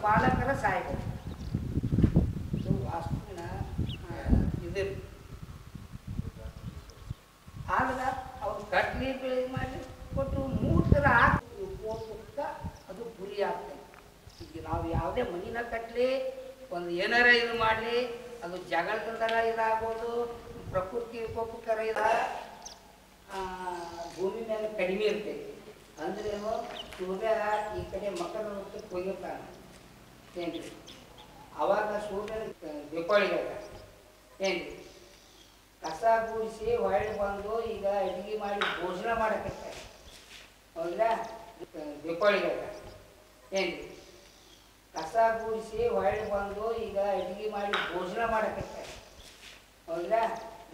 ಪಾಲಕರ ಸಾಯ್ಬೇಕು ಇದು ವಾಸ್ತುವಿನ ಆ, ಇದು ಆದ್ರೆ ಅವ್ರು ಕಟ್ಲಿ ಬೆಳೆ ಮಾಡಿ ಕೊಟ್ಟು ಮೂರು ಥರ ಹಾಕಿ ಹೋಗ್ಬೇಕ ಅದು ಗುರಿ ಆಗ್ತದೆ ಈಗ ನಾವು ಯಾವುದೇ ಮನಿನ ಕಟ್ಟಲಿ ಒಂದು ಏನಾರ ಇದು ಮಾಡಲಿ ಅದು ಜಗಳದಿಂದರ ಇದಾಗ್ಬೋದು ಪ್ರಕೃತಿ ವಿಕೋಪಕ್ಕರ ಇದ ಆ, ಭೂಮಿ ಮೇಲೆ ಕಡಿಮೆ ಇರ್ತೈತಿ ಅಂದ್ರೇನು ಸೂರ್ಯ ಈ ಕಡೆ ಮಕರ ವೃತ್ತಕ್ಕೆ ಹೋಗಿರ್ತಾನೆ ಏನ್ರಿ ಅವಾಗ ಸೂರ್ಯನ ದೀಪಾವಳಿಗಾಗ ಏನ್ರಿ ಕಸ ಗುಡಿಸಿ ಹೊಳ್ಳಿ ಬಂದು ಈಗ ಅಡಿಗೆ ಮಾಡಿ ಭೋಜನ ಮಾಡಕತ್ತಾರೆ ಹೌದಾ ದೀಪಾವಳಿಗಾಗ ಏನ್ರಿ ಕಸ ಗುಡಿಸಿ ಹೊಳ್ಳಿ ಬಂದು ಈಗ ಅಡಿಗೆ ಮಾಡಿ ಭೋಜನ ಮಾಡಕತ್ತಾರೆ ಹೌದಾ